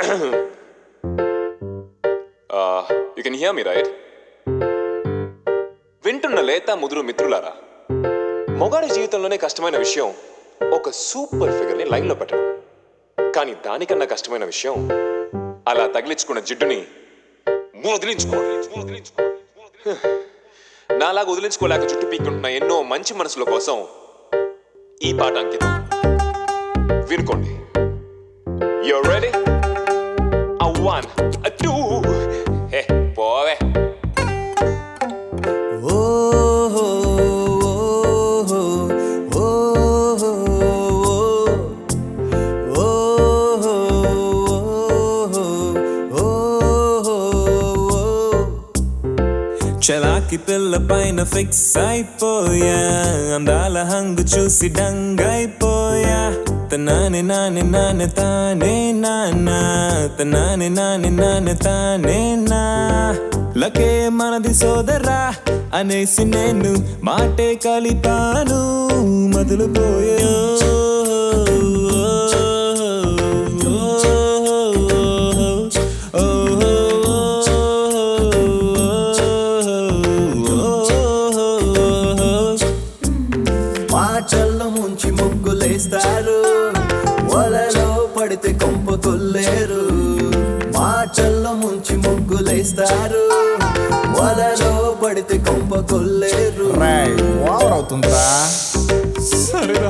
You can hear me right వింటున్న లేత ముదురు మిత్రులారా మొగాడి జీవితంలోనే కష్టమైన విషయం ఒక సూపర్ ఫిగర్ని లైన్లో పెట్టడం కానీ దానికన్నా కష్టమైన విషయం అలా తగిలించుకున్న జిడ్డుని వదిలించుకోవాలి నాలాగా వదిలించుకోలేక చుట్టూ పీక్కుంటున్న ఎన్నో మంచి మనసుల కోసం ఈ పాట అంకితం వినుకోండి you ready a one, a two. Hey, boy. చలాకి పిల్ల పైన ఫిక్స్ అయిపోయా అందాల హంగు చూసి డంగైపోయా తనాని నాని నాని తానే నానా తనాని నాని నాని తానే నా లకే మనది సోదరా అనేసి నేను మాటే కలిపాను మొదలు మాటల్లో ముంచి ముగ్గులేస్తారు వలలో పడితే కొంప కొల్లేరు మాటల్లో ముంచి ముగ్గులేస్తారు వలలో పడితే కొంప కొల్లేరు ఓవర్ అవుతుందా సరేరా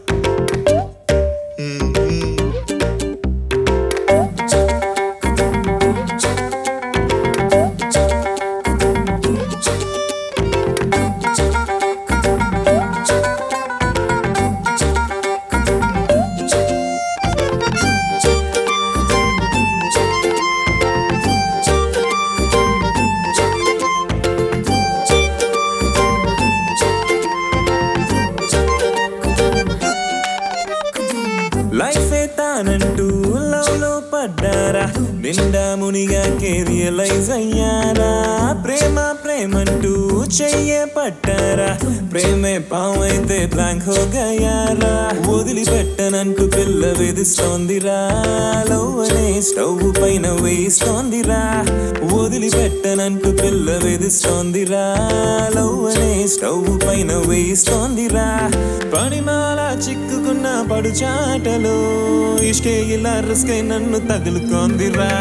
లైఫ్ తానంటూ లవ్ లో పడ్డారా నిండా మునిగా రియలైజ్ అయ్యారా ప్రేమ ప్రేమంటూ చెయ్యే పట్టారా ప్రేమే పామైతే బ్లాంక్ హో గయారా వదిలిపెట్టనంటూ పిల్ల వేధిస్తోందిరా లవ్ అనే స్టవ్ పైన వేస్తోందిరా వదిలిపెట్టనంటూ పిల్ల వేధిస్తోందిరా లవ్ అనే స్టవ్ పైన వేస్తోందిరా పనిమాల చిక్కుకున్న పడు చాటలో ఇష్టే ఇలా రిస్కై నన్ను తగులుకోందిరా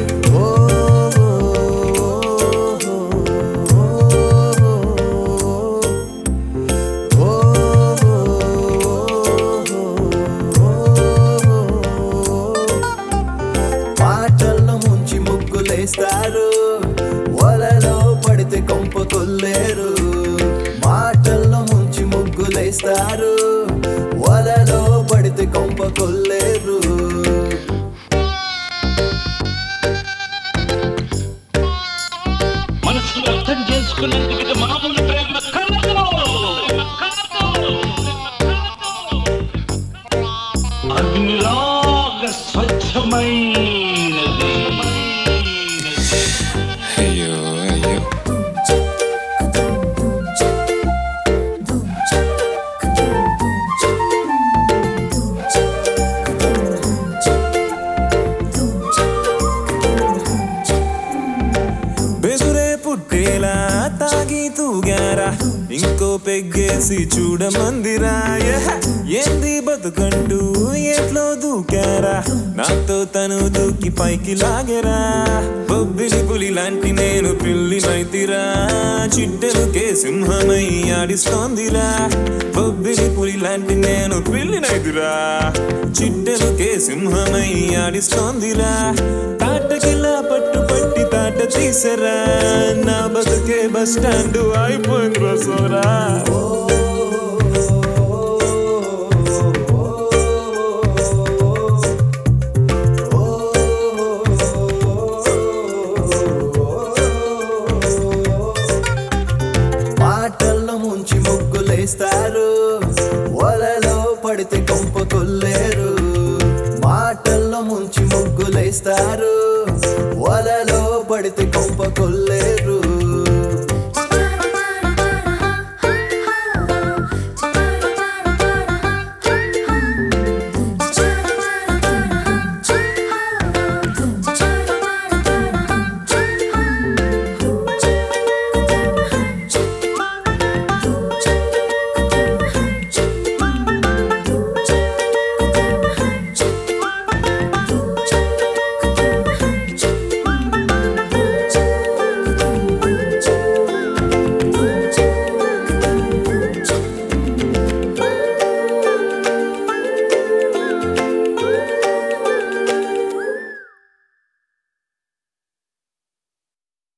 మాటల్లో ముంచి ముగ్గులేస్తారు వలలో పడితే కొంప కొల్లేరు మాటల్లో ముంచి ముగ్గులేస్తారు వలలో పడితే కొంప కొల్లేరు మనసులో అర్థం చేసుకున్నందుకు ఇది మామూలు ప్రేమ కాదు అగ్నిలాగా స్వచ్ఛమైనది అయ్యో అయ్యో బెదురే పుట్టేలా తాగి తూగారా ఇంకో పెగ్గేసి చూడమందిరా యహ! ఏంది బతుకంటూ ఎట్లో దూకారా నాతో తను దూకి పైకి లాగరా బొబ్బిలి పులి లాంటి నేను పిల్లినైతిరా చిట్టెలుకే సింహమై ఆడిస్తోందిరా బొబ్బిలి పులి లాంటి నేను పిల్లినైతిరా చిట్టెలుకే సింహమై ఆడిస్తోందిరా తాటకిలా పట్టు పట్టి తాట తీసరా నా బతుకే బస్ స్టాండ్ అయిపోయింది రసోరా మాటల్లో ముంచి ముగ్గులేస్తారు వలలో పడితే కొంప కొల్లేరు మాటల్లో ముంచి ముగ్గులేస్తారు వలలో పడితే కొంప కొల్లేరు